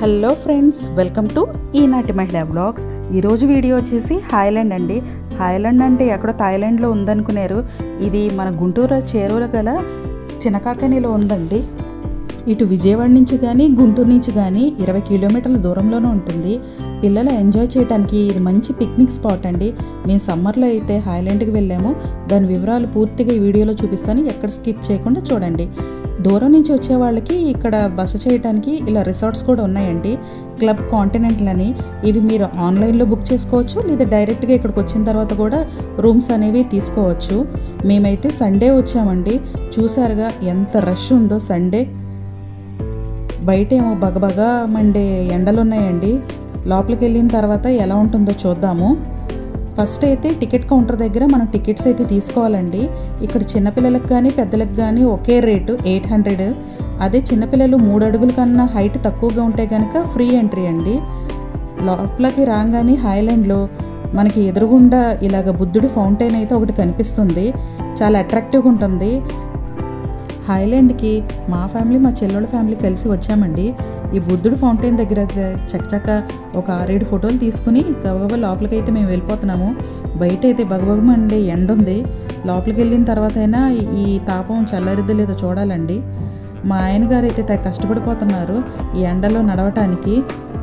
hello friends welcome to ఈనాటి మహిళా vlogs ఈరోజు వీడియో వచ్చేసి హాయ్లాండ్ అండి హాయ్లాండ్ అంటే ఎక్కడో థాయిలాండ్లో ఉందనుకున్నారు ఇది మన గుంటూరు చేరువల గల చినకాకనిలో ఉందండి ఇటు విజయవాడ నుంచి కానీ గుంటూరు నుంచి కానీ ఇరవై కిలోమీటర్ల దూరంలోనే ఉంటుంది పిల్లలు ఎంజాయ్ చేయడానికి ఇది మంచి పిక్నిక్ స్పాట్ అండి మేము సమ్మర్లో అయితే హాయ్లాండ్కి వెళ్ళాము దాని వివరాలు పూర్తిగా ఈ వీడియోలో చూపిస్తాను ఎక్కడ స్కిప్ చేయకుండా చూడండి దూరం నుంచి వచ్చే వాళ్ళకి ఇక్కడ బస చేయడానికి ఇలా రిసార్ట్స్ కూడా ఉన్నాయండి క్లబ్ కాంటినెంటల్ అని ఇవి మీరు ఆన్లైన్లో బుక్ చేసుకోవచ్చు లేదా డైరెక్ట్గా ఇక్కడికి వచ్చిన తర్వాత కూడా రూమ్స్ అనేవి తీసుకోవచ్చు మేమైతే సండే వచ్చామండి చూసారుగా ఎంత రష్ ఉందో సండే బయటేమో బగబగా మండే ఎండలు ఉన్నాయండి లోపలికి వెళ్ళిన తర్వాత ఎలా ఉంటుందో చూద్దాము ఫస్ట్ అయితే టికెట్ కౌంటర్ దగ్గర మనం టికెట్స్ అయితే తీసుకోవాలండి ఇక్కడ చిన్నపిల్లలకు కానీ పెద్దలకు కానీ ఒకే రేటు ఎయిట్ హండ్రెడ్ అదే చిన్నపిల్లలు మూడు అడుగుల కన్నా హైట్ తక్కువగా ఉంటే కనుక ఫ్రీ ఎంట్రీ అండి లోపలికి రాగానే హైలాండ్లో మనకి ఎదురుగుండా ఇలాగ బుద్ధుడి ఫౌంటైన్ అయితే ఒకటి కనిపిస్తుంది చాలా అట్రాక్టివ్గా ఉంటుంది హాయ్లాండ్కి మా ఫ్యామిలీ మా చెల్లెళ్ళ ఫ్యామిలీ కలిసి వచ్చామండి ఈ బుద్ధుడు ఫౌంటైన్ దగ్గర చకచక ఒక ఆరేడు ఫోటోలు తీసుకుని గబగబా లోపలికి అయితే మేము వెళ్ళిపోతున్నాము బయట అయితే బగబగమండి ఎండ ఉంది లోపలికి వెళ్ళిన తర్వాత అయినా ఈ తాపం చల్లరిద్దో లేదో చూడాలండి మా ఆయన గారు అయితే తెగ కష్టపడిపోతున్నారు ఈ ఎండలో నడవటానికి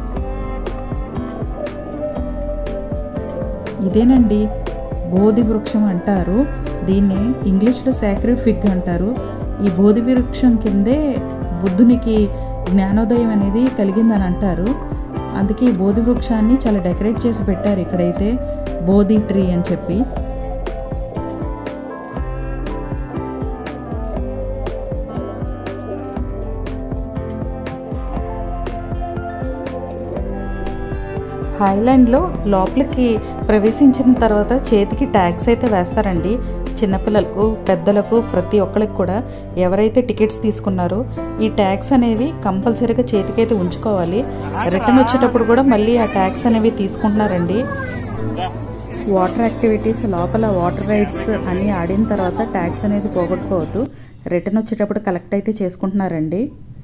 ఇదేనండి బోధి వృక్షం అంటారు దీన్ని ఇంగ్లీష్లో సాక్రెడ్ ఫిగ్ అంటారు ఈ బోధి వృక్షం కిందే బుద్ధునికి జ్ఞానోదయం అనేది కలిగిందని అంటారు అందుకే ఈ బోధి వృక్షాన్ని చాలా డెకరేట్ చేసి పెట్టారు ఇక్కడైతే బోధి ట్రీ అని చెప్పి హాయ్లాండ్లో లోపలికి ప్రవేశించిన తర్వాత చేతికి ట్యాగ్స్ అయితే వేస్తారండి చిన్నపిల్లలకు పెద్దలకు ప్రతి ఒక్కరికి కూడా ఎవరైతే టికెట్స్ తీసుకున్నారో ఈ ట్యాగ్స్ అనేవి కంపల్సరీగా చేతికైతే ఉంచుకోవాలి రిటర్న్ వచ్చేటప్పుడు కూడా మళ్ళీ ఆ ట్యాగ్స్ అనేవి తీసుకుంటున్నారండి వాటర్ యాక్టివిటీస్ లోపల వాటర్ రైడ్స్ అన్నీ ఆడిన తర్వాత ట్యాక్స్ అనేది పోగొట్టుకోవద్దు రిటర్న్ వచ్చేటప్పుడు కలెక్ట్ అయితే చేసుకుంటున్నారండి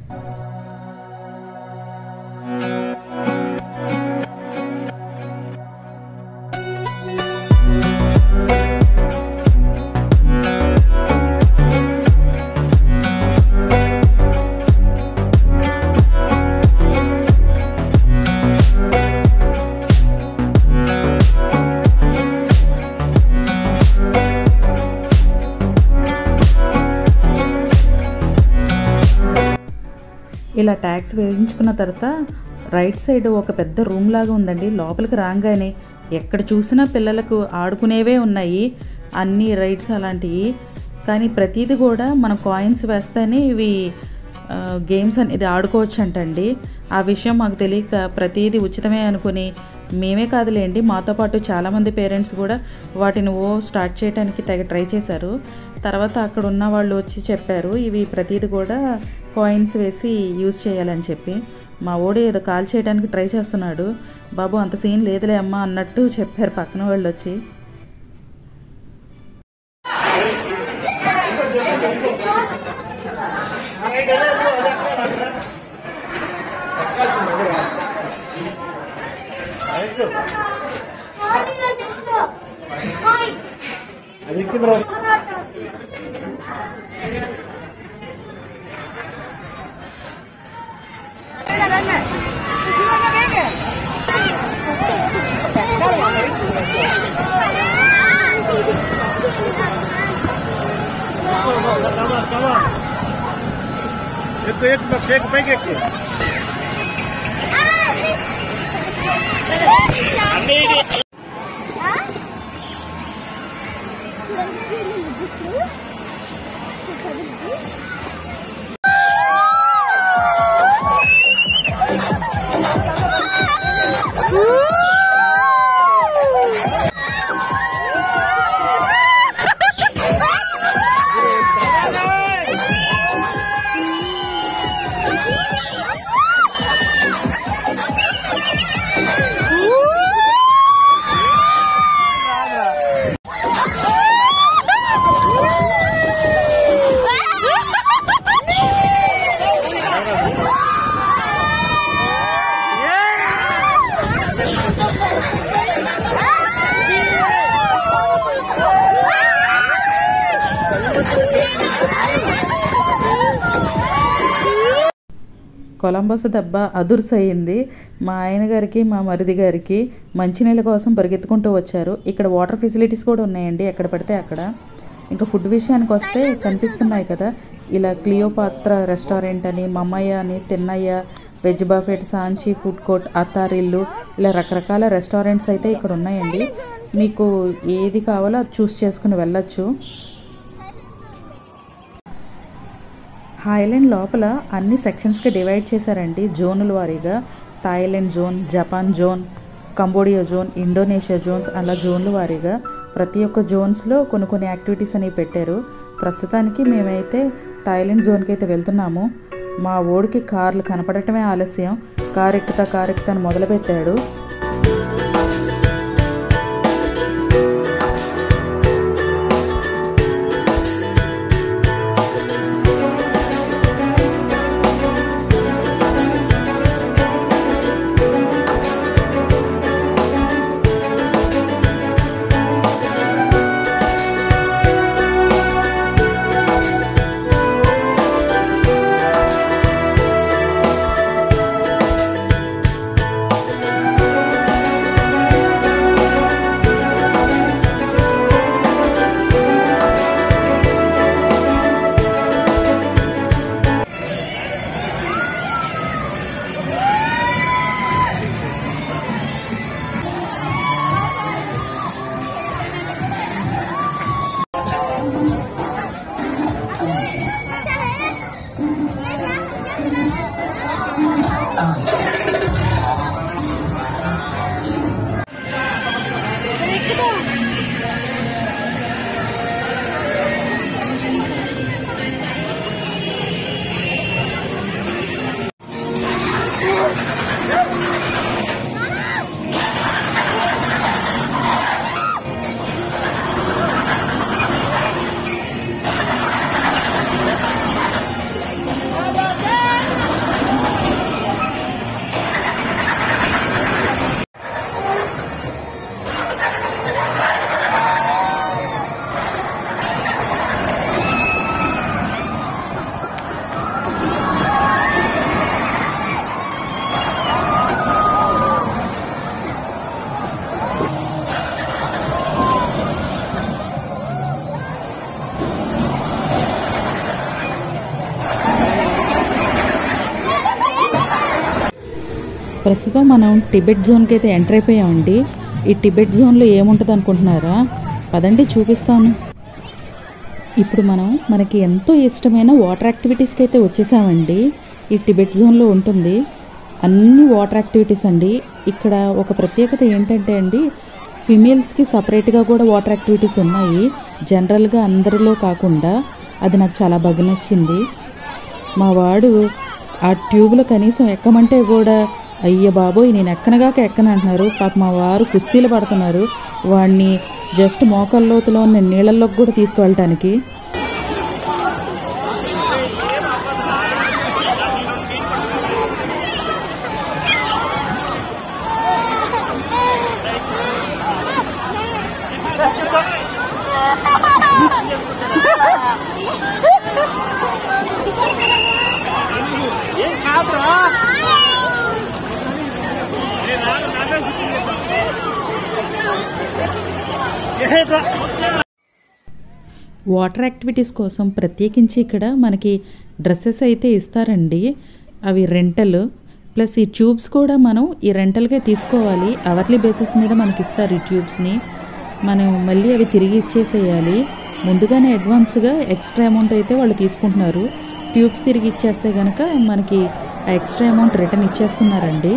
ఇలా ట్యాక్స్ వేయించుకున్న తర్వాత రైట్ సైడ్ ఒక పెద్ద రూమ్ లాగా ఉందండి లోపలికి రాగానే ఎక్కడ చూసినా పిల్లలకు ఆడుకునేవే ఉన్నాయి అన్ని రైడ్స్ అలాంటివి కానీ ప్రతిదీ కూడా మనం కాయిన్స్ వేస్తేనే ఇవి గేమ్స్ అనేది ఆడుకోవచ్చు అంటండి ఆ విషయం మాకు తెలియక ప్రతిదీ ఉచితమే అనుకుని మేమే కాదులేండి మాతో పాటు చాలామంది పేరెంట్స్ కూడా వాటిని ఓ స్టార్ట్ చేయడానికి తెగ ట్రై చేశారు తర్వాత అక్కడ ఉన్న వాళ్ళు వచ్చి చెప్పారు ఇవి ప్రతిదీ కూడా కాయిన్స్ వేసి యూజ్ చేయాలని చెప్పి మా ఓడి ఏదో కాల్ చేయడానికి ట్రై చేస్తున్నాడు బాబు అంత సీన్ లేదులే అమ్మా అన్నట్టు చెప్పారు పక్కన వాళ్ళు వచ్చి ఎక్కు ఎక్కు పైకి పైకి ఎక్కు కొలంబస్ దెబ్బ అదుర్స్ అయ్యింది మా ఆయన గారికి మా మరిది గారికి మంచినీళ్ళ కోసం పరిగెత్తుకుంటూ వచ్చారు ఇక్కడ వాటర్ ఫెసిలిటీస్ కూడా ఉన్నాయండి ఎక్కడ పడితే అక్కడ ఇంకా ఫుడ్ విషయానికి వస్తే కనిపిస్తున్నాయి కదా ఇలా క్లియోపాత్ర రెస్టారెంట్ అని మమ్మయ్య అని Tinnayya veg buffet Sanchi food court Attarillu ఇలా రకరకాల రెస్టారెంట్స్ అయితే ఇక్కడ ఉన్నాయండి మీకు ఏది కావాలో అది చూస్ చేసుకుని వెళ్ళొచ్చు హాయ్లాండ్ లోపల అన్ని సెక్షన్స్కి డివైడ్ చేశారండి జోనుల వారీగా Thailand zone Japan zone Cambodia zone Indonesia zones అలా జోన్ల వారీగా ప్రతి ఒక్క జోన్స్లో కొన్ని కొన్ని యాక్టివిటీస్ అనేవి పెట్టారు ప్రస్తుతానికి మేమైతే థాయిలాండ్ జోన్కి అయితే వెళ్తున్నాము మా ఓడికి కార్లు కనపడటమే ఆలస్యం కార్ ఎక్కుతా కార్ ఎక్కుతా అని మొదలుపెట్టాడు ప్రస్తుతం మనం టిబెట్ జోన్కి అయితే ఎంటర్ అయిపోయామండి ఈ టిబెట్ జోన్లో ఏముంటుంది అనుకుంటున్నారా పదండి చూపిస్తాను ఇప్పుడు మనం మనకి ఎంతో ఇష్టమైన వాటర్ యాక్టివిటీస్కి అయితే వచ్చేసామండి ఈ టిబెట్ జోన్లో ఉంటుంది అన్ని వాటర్ యాక్టివిటీస్ అండి ఇక్కడ ఒక ప్రత్యేకత ఏంటంటే అండి ఫిమేల్స్కి సపరేట్గా కూడా వాటర్ యాక్టివిటీస్ ఉన్నాయి జనరల్గా అందరిలో కాకుండా అది నాకు చాలా బాగా నచ్చింది మా వాడు ఆ ట్యూబ్లో కనీసం ఎక్కమంటే కూడా అయ్య బాబోయ్ నేను ఎక్కనగాక ఎక్కన అంటున్నారు పాప మా వారు కుస్తీలు పడుతున్నారు వాడిని జస్ట్ మోకాల్లోతులో ఉన్న నీళ్ళల్లోకి కూడా తీసుకువెళ్ళటానికి ఏం కాదురా ఏదో వాటర్ యాక్టివిటీస్ కోసం ప్రత్యేకించి ఇక్కడ మనకి డ్రెస్సెస్ అయితే ఇస్తారండి అవి రెంటల్ ప్లస్ ఈ ట్యూబ్స్ కూడా మనం ఈ రెంటల్కే తీసుకోవాలి అవర్లీ బేసిస్ మీద మనకి ఇస్తారు ఈ ట్యూబ్స్ని మనం మళ్ళీ అవి తిరిగి ఇచ్చేసేయాలి ముందుగానే అడ్వాన్స్గా ఎక్స్ట్రా అమౌంట్ అయితే వాళ్ళు తీసుకుంటున్నారు ట్యూబ్స్ తిరిగి ఇచ్చేస్తే కనుక మనకి ఆ ఎక్స్ట్రా అమౌంట్ రిటర్న్ ఇచ్చేస్తున్నారండి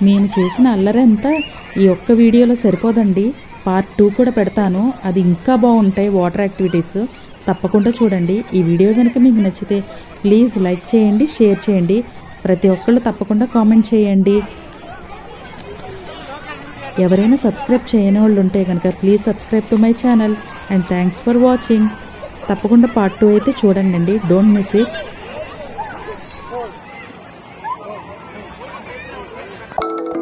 మేము చేసిన అల్లరి అంతా ఈ ఒక్క వీడియోలో సరిపోదండి పార్ట్ టూ కూడా పెడతాను అది ఇంకా బాగుంటాయి వాటర్ యాక్టివిటీస్ తప్పకుండా చూడండి ఈ వీడియో కనుక మీకు నచ్చితే ప్లీజ్ లైక్ చేయండి షేర్ చేయండి ప్రతి ఒక్కళ్ళు తప్పకుండా కామెంట్ చేయండి ఎవరైనా సబ్స్క్రైబ్ చేయని వాళ్ళు ఉంటే కనుక please subscribe to my channel and thanks for watching తప్పకుండా పార్ట్ టూ అయితే చూడండి అండి డోంట్ మిస్ ఇట్